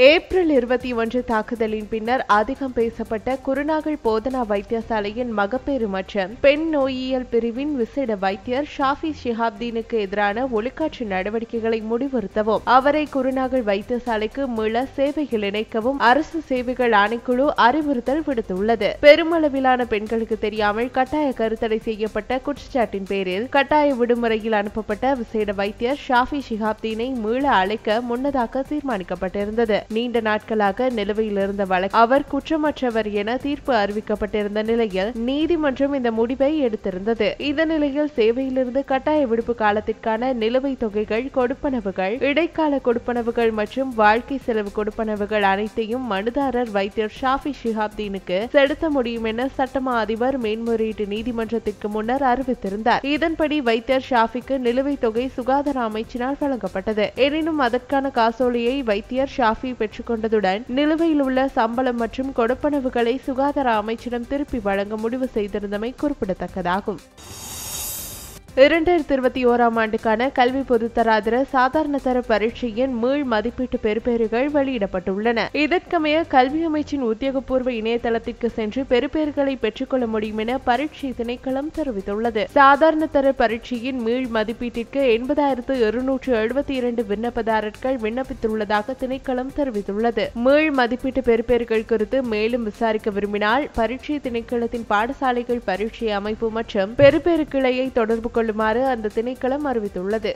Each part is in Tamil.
ஏப்ரல் இருபத்தி ஒன்று தாக்குதலின் பின்னர் அதிகம் பேசப்பட்ட குருநாகல் போதனா வைத்தியசாலையின் மகப்பேறு மற்றும் பெண் நோயியல் பிரிவின் விசேட வைத்தியர் ஷாஃபி ஷிஹாப்தீனுக்கு எதிரான ஒழுக்காற்று நடவடிக்கைகளை முடிவுறுத்தவும் அவரை குருநாகல் வைத்தியசாலைக்கு மீள சேவைகள் இணைக்கவும் அரசு சேவைகள் ஆணைக்குழு அறிவுறுத்தல் விடுத்துள்ளது பெருமளவிலான பெண்களுக்கு தெரியாமல் கட்டாய கருத்தடை செய்யப்பட்ட குற்றச்சாட்டின் பேரில் கட்டாய விடுமுறையில் அனுப்பப்பட்ட விசேட வைத்தியர் ஷாஃபி ஷிஹாப்தீனை மீள அழைக்க முன்னதாக தீர்மானிக்கப்பட்டிருந்தது நீண்ட நாட்களாக நிலுவையில் இருந்த வழக்கு அவர் குற்றமற்றவர் என தீர்ப்பு அறிவிக்கப்பட்டிருந்த நிலையில் நீதிமன்றம் இந்த முடிவை எடுத்திருந்தது இந்த நிலையில் சேவையிலிருந்து கட்டாய விடுப்பு காலத்திற்கான நிலுவைத் தொகைகள் கொடுப்பனவுகள் இடைக்கால கொடுப்பனவுகள் மற்றும் வாழ்க்கை செலவு கொடுப்பனவுகள் அனைத்தையும் மனுதாரர் வைத்தியர் ஷாஃபி ஷிஹாப்தீனுக்கு செலுத்த முடியும் என சட்டமா அதிபர் மேன்முறையீட்டு நீதிமன்றத்திற்கு முன்னர் அறிவித்திருந்தார் இதன்படி வைத்தியர் ஷாஃபிக்கு நிலுவைத் தொகை சுகாதார அமைச்சினால் வழங்கப்பட்டது எனினும் அதற்கான காசோலையை வைத்தியர் ஷாஃபி பெற்றுக்கொண்டதுடன் நிலுவையில் உள்ள சம்பளம் மற்றும் கொடுப்பனவுகளை சுகாதார அமைச்சிடம் திருப்பி வழங்க முடிவு செய்திருந்தமை குறிப்பிடத்தக்கதாகும் இரண்டாயிரத்தி இருபத்தி ஓராம் ஆண்டுக்கான கல்வி பொதுத்தராதர சாதாரண தர பரீட்சையின் மீள் மதிப்பீட்டு பெறுபேறுகள் வெளியிடப்பட்டுள்ளன இதற்கமைய கல்வி அமைச்சின் உத்தியோகபூர்வ இணையதளத்திற்கு சென்று பெறுபேறுகளை பெற்றுக்கொள்ள முடியும் என பரீட்சை திணைக்களம் தெரிவித்துள்ளது சாதாரண தர பரீட்சையின் மீள் மதிப்பீட்டிற்கு எண்பதாயிரத்து இருநூற்று எழுபத்தி இரண்டு விண்ணப்பதாரர்கள் விண்ணப்பித்துள்ளதாக திணைக்களம் தெரிவித்துள்ளது மீள் மதிப்பீட்டு பெறுபேறுகள் குறித்து மேலும் விசாரிக்க விரும்பினால் பரீட்சை திணைக்களத்தின் பாடசாலைகள் பரீட்சை அமைப்பு மற்றும் பெறுபேறு கிளையை தொடர்பு கொள்ளுமாறு அந்த திணைக்களம் அறிவித்துள்ளது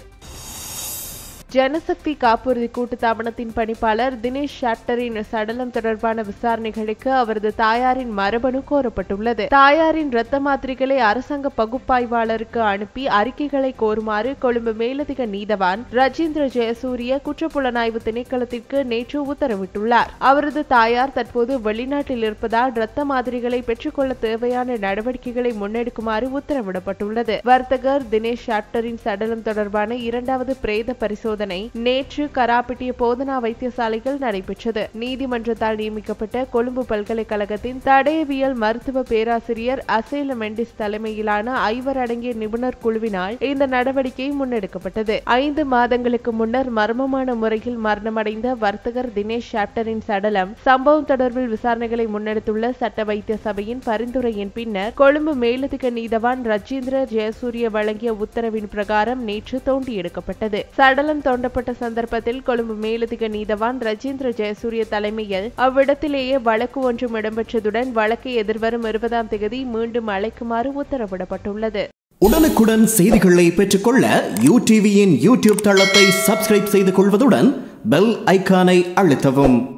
ஜனசக்தி காப்புறுதி கூட்டுத்தாபனத்தின் பணிப்பாளர் தினேஷ் ஷாப்டரின் சடலம் தொடர்பான விசாரணைகளுக்கு அவரது தாயாரின் மரபணு கோரப்பட்டுள்ளது தாயாரின் இரத்த மாத்திரைகளை அரசாங்க பகுப்பாய்வாளருக்கு அனுப்பி அறிக்கைகளை கோருமாறு கொழும்பு மேலதிக நீதவான் ரஜேந்திர ஜெயசூரிய குற்றப்புலனாய்வு திணைக்களத்திற்கு நேற்று உத்தரவிட்டுள்ளார் அவரது தாயார் தற்போது வெளிநாட்டில் இருப்பதால் இரத்த மாதிரிகளை பெற்றுக்கொள்ள தேவையான நடவடிக்கைகளை முன்னெடுக்குமாறு உத்தரவிடப்பட்டுள்ளது வர்த்தகர் தினேஷ் ஷாப்டரின் சடலம் தொடர்பான இரண்டாவது பிரேத பரிசோதனை நேற்று கராப்பிட்டிய போதனா வைத்தியசாலையில் நடைபெற்றது நீதிமன்றத்தால் நியமிக்கப்பட்ட கொழும்பு பல்கலைக்கழகத்தின் தடயவியல் மருத்துவ பேராசிரியர் அசேல மெண்டிஸ் தலைமையிலான ஐவர் அடங்கிய நிபுணர் குழுவினால் இந்த நடவடிக்கை முன்னெடுக்கப்பட்டது ஐந்து மாதங்களுக்கு முன்னர் மர்மமான முறையில் மரணமடைந்த வர்த்தகர் தினேஷ் ஷாப்டரின் சடலம் சம்பவம் தொடர்பில் விசாரணைகளை முன்னெடுத்துள்ள சட்ட வைத்திய சபையின் பரிந்துரையின் பின்னர் கொழும்பு மேலதிக நீதவான் ரஜேந்திர ஜெயசூரிய வழங்கிய உத்தரவின் பிரகாரம் நேற்று தோண்டி எடுக்கப்பட்டது சடலம் தோண்டப்பட்ட சந்தர்ப்பத்தில் கொழும்பு மேலதிக நீதவான் ரஜேந்திர ஜெயசூரிய தலைமையில் அவ்விடத்திலேயே வழக்கு ஒன்றும் இடம்பெற்றதுடன் வழக்கை எதிர்வரும் இருபதாம் தேதி மீண்டும் அழைக்குமாறு உத்தரவிடப்பட்டுள்ளது உடனுக்குடன் செய்திகளை பெற்றுக்கொள்ள யூ டிவியின் யூடியூப் தளத்தை சப்ஸ்கிரைப் செய்து கொள்வதுடன் பெல் ஐக்கானை அழுத்தவும்